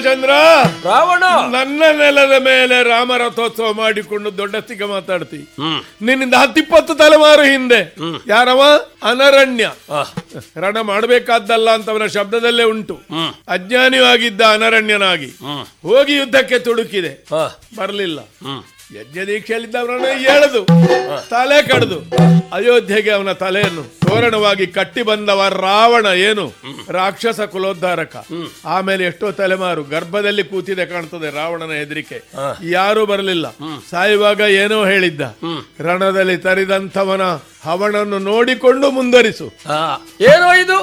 ರಾಮಚಂದ್ರ ರಾವಣ ನನ್ನ ನೆಲದ ಮೇಲೆ ರಾಮರಥೋತ್ಸವ ಮಾಡಿಕೊಂಡು ದೊಡ್ಡಸ್ತಿಗೆ ಮಾತಾಡ್ತಿ ಹ್ಮ್ ನಿನ್ನಿಂದ ಹತ್ತಿಪ್ಪತ್ತು ತಲೆಮಾರು ಹಿಂದೆ ಯಾರವ ಅನರಣ್ಯ ಆ, ರಣ ಮಾಡಬೇಕಾದ್ದಲ್ಲ ಅಂತ ಅವನ ಶಬ್ದದಲ್ಲೇ ಉಂಟು ಹ್ಮ್ ಅಜ್ಞಾನಿಯಾಗಿದ್ದ ಅನರಣ್ಯನಾಗಿ ಹ್ಮ್ ಹೋಗಿ ಯುದ್ಧಕ್ಕೆ ತುಡುಕಿದೆ ಆ, ಬರಲಿಲ್ಲ ಹ್ಮ್ ಯಜ್ಞ ದೀಕ್ಷೆಯಲ್ಲಿದ್ದವರನ್ನ ಎಳೆದು ತಲೆ ಕಡ್ದು ಅಯೋಧ್ಯೆಗೆ ಅವನ ತಲೆಯನ್ನು ತೋರಣವಾಗಿ ಕಟ್ಟಿ ಬಂದವ ರಾವಣ ಏನು ರಾಕ್ಷಸ ಕುಲೋದ್ಧಾರಕ ಆಮೇಲೆ ಎಷ್ಟೋ ತಲೆಮಾರು ಗರ್ಭದಲ್ಲಿ ಕೂತಿದೆ ಕಾಣ್ತದೆ ರಾವಣನ ಹೆದರಿಕೆ ಯಾರೂ ಬರಲಿಲ್ಲ ಸಾಯುವಾಗ ಏನೋ ಹೇಳಿದ್ದ ರಣದಲ್ಲಿ ತರಿದಂಥವನ ಹವಣನ್ನು ನೋಡಿಕೊಂಡು ಮುಂದರಿಸು ಆ, ಏನೋ ಇದು